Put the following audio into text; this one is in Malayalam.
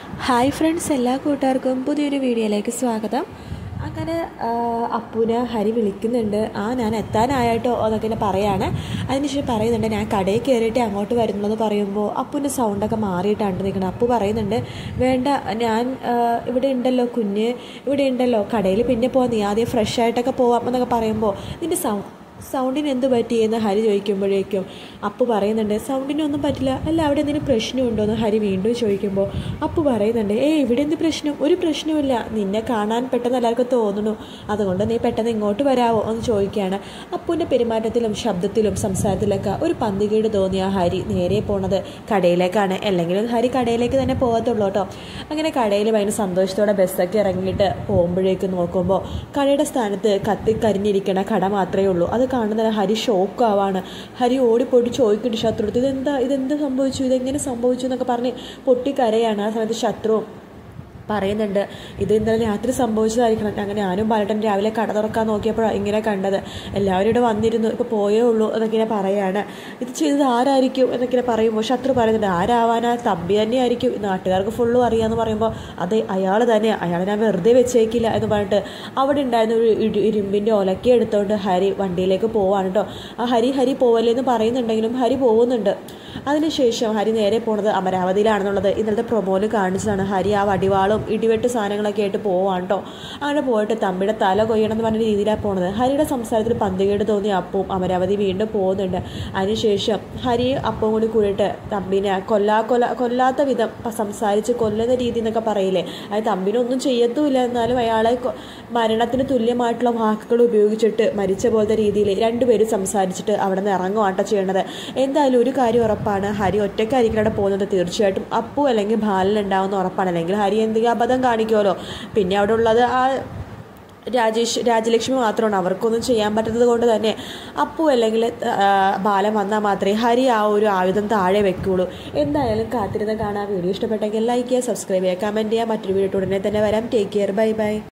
ഹായ് ഫ്രണ്ട്സ് എല്ലാ കൂട്ടുകാർക്കും പുതിയൊരു വീഡിയോയിലേക്ക് സ്വാഗതം അങ്ങനെ ആ, അപ്പുനെ ഹരി വിളിക്കുന്നുണ്ട് ആ ഞാൻ എത്താനായിട്ടോ എന്നൊക്കെ ഇങ്ങനെ പറയാണ് അതിനുശേഷം പറയുന്നുണ്ട് ഞാൻ കടയിൽ കയറിയിട്ട് അങ്ങോട്ട് വരുന്നത് പറയുമ്പോൾ അപ്പുൻ്റെ സൗണ്ടൊക്കെ മാറിയിട്ടാണ് നിൽക്കുന്നത് അപ്പു പറയുന്നുണ്ട് വേണ്ട ഞാൻ ആ, ഇവിടെ ഉണ്ടല്ലോ കുഞ്ഞ് ഇവിടെ ഉണ്ടല്ലോ കടയിൽ പിന്നെ പോവാം നീ ആദ്യം ഫ്രഷ് ആയിട്ടൊക്കെ പോവാം എന്നൊക്കെ പറയുമ്പോൾ നിൻ്റെ സൗ സൗണ്ടിന് എന്ത് പറ്റി എന്ന് ഹരി ചോദിക്കുമ്പോഴേക്കും അപ്പു പറയുന്നുണ്ട് സൗണ്ടിനൊന്നും പറ്റില്ല അല്ല അവിടെ എന്തെങ്കിലും പ്രശ്നമുണ്ടോ എന്ന് ഹരി വീണ്ടും ചോദിക്കുമ്പോൾ അപ്പു പറയുന്നുണ്ട് ഏ ഇവിടെ എന്ത് പ്രശ്നം ഒരു പ്രശ്നവുമില്ല നിന്നെ കാണാൻ പെട്ടെന്ന് എല്ലാവർക്കും തോന്നുന്നു അതുകൊണ്ട് നീ പെട്ടെന്ന് ഇങ്ങോട്ട് വരാവോ എന്ന് ചോദിക്കുകയാണ് അപ്പുവിൻ്റെ പെരുമാറ്റത്തിലും ശബ്ദത്തിലും സംസാരത്തിലൊക്കെ ഒരു പന്തികേട് തോന്നിയ ഹരി നേരെ പോണത് കടയിലേക്കാണ് അല്ലെങ്കിൽ ഹരി കടയിലേക്ക് തന്നെ പോകത്തുള്ളൂ കേട്ടോ അങ്ങനെ കടയിൽ ഭയങ്കര സന്തോഷത്തോടെ ബസ്സൊക്കെ ഇറങ്ങിയിട്ട് പോകുമ്പോഴേക്ക് നോക്കുമ്പോൾ കടയുടെ സ്ഥാനത്ത് കത്തിക്കരിഞ്ഞിരിക്കണ കട മാത്രമേ ഉള്ളൂ അത് കാണുന്ന ഹരി ഷോക്ക് ആവാണ് ഹരി ഓടിപ്പോയിട്ട് ചോദിക്കുന്നുണ്ട് ശത്രു ഇതെന്താ ഇതെന്ത് സംഭവിച്ചു ഇതെങ്ങനെ സംഭവിച്ചു എന്നൊക്കെ പറഞ്ഞ് പൊട്ടിക്കരയാണ് ആ സമയത്ത് ശത്രു പറയുന്നുണ്ട് ഇത് ഇന്നലെ രാത്രി സംഭവിച്ചതായിരിക്കണം അങ്ങനെ ഞാനും ബാലട്ടൻ രാവിലെ കട തുറക്കാൻ നോക്കിയപ്പോഴാണ് ഇങ്ങനെ കണ്ടത് എല്ലാവരും ഇവിടെ വന്നിരുന്നു ഇപ്പോൾ പോയേ ഉള്ളൂ എന്നൊക്കെ ഇങ്ങനെ പറയാണ് ഇത് ചെയ്തത് ആരായിരിക്കും എന്നൊക്കെ ഇങ്ങനെ പറയുമ്പോൾ ശത്രു പറയുന്നുണ്ട് ആരാവാനാ തമ്പി തന്നെയായിരിക്കും നാട്ടുകാർക്ക് ഫുള്ളും അറിയാമെന്ന് പറയുമ്പോൾ അതെ അയാൾ തന്നെ അയാളെ ഞാൻ വെറുതെ വെച്ചേക്കില്ല എന്ന് പറഞ്ഞിട്ട് അവിടെ ഉണ്ടായിരുന്ന ഒരു ഇരു- ഇരുമ്പിൻ്റെ ഒലക്ക എടുത്തുകൊണ്ട് ഹരി വണ്ടിയിലേക്ക് പോവാണ് കേട്ടോ ആ ഹരി ഹരി പോവല്ലേ എന്ന് പറയുന്നുണ്ടെങ്കിലും ഹരി പോകുന്നുണ്ട് അതിനുശേഷം ഹരി നേരെ പോണത് അമരാവതിയിലാണെന്നുള്ളത് ഇന്നലത്തെ പ്രൊമോയിൽ കാണിച്ചതാണ് ഹരി ആ വടിവാളും ഇടിവെട്ട് സാധനങ്ങളൊക്കെ ആയിട്ട് പോവാണ് കേട്ടോ അങ്ങനെ പോയിട്ട് തമ്മിയുടെ തല കൊയ്യണം എന്ന് പറഞ്ഞ രീതിയിലാണ് പോണത് ഹരിയുടെ സംസാരത്തിൽ പന്തികേട് തോന്നി അപ്പവും അമരാവതി വീണ്ടും പോകുന്നുണ്ട് അതിനുശേഷം ഹരി അപ്പവും കൂടി കൂടിയിട്ട് തമ്പിനെ കൊല്ലാ കൊല കൊല്ലാത്ത വിധം പ- സംസാരിച്ച് കൊല്ലുന്ന രീതി എന്നൊക്കെ പറയില്ലേ അത് തമ്പിനൊന്നും ചെയ്യത്തുമില്ല എന്നാലും അയാളെ കൊ- മരണത്തിന് തുല്യമായിട്ടുള്ള വാക്കുകൾ ഉപയോഗിച്ചിട്ട് മരിച്ച പോലത്തെ രീതിയിൽ രണ്ടുപേരും സംസാരിച്ചിട്ട് അവിടെ നിന്ന് ഇറങ്ങുവാട്ടോ ചെയ്യേണ്ടത് എന്തായാലും ഒരു കാര്യം ഉറപ്പാണ് ഹരി ഒറ്റയ്ക്കായിരിക്കും അവിടെ പോകുന്നത് തീർച്ചയായിട്ടും അപ്പു അല്ലെങ്കിൽ ബാലൻ ഉണ്ടാവുന്ന ഉറപ്പാണ് അല്ലെങ്കിൽ ഹരി എന്തെങ്കിലും അബദ്ധം കാണിക്കുമല്ലോ പിന്നെ അവിടെ ഉള്ളത് ആ രാജേഷ് രാജലക്ഷ്മി മാത്രമാണ് അവർക്കൊന്നും ചെയ്യാൻ പറ്റാത്തത് കൊണ്ട് തന്നെ അപ്പു അല്ലെങ്കിൽ ആ, ബാലൻ വന്നാൽ മാത്രമേ ഹരി ആ ഒരു ആയുധം താഴെ വെക്കുള്ളൂ എന്തായാലും കാത്തിരുന്ന് കാണാൻ വീഡിയോ ഇഷ്ടപ്പെട്ടെങ്കിൽ ലൈക്ക് ചെയ്യുക സബ്സ്ക്രൈബ് ചെയ്യുക കമൻറ്റ് ചെയ്യുക മറ്റൊരു വീഡിയോ ഉടനെ തന്നെ വരാം ടേക്ക് കെയർ ബൈ ബൈ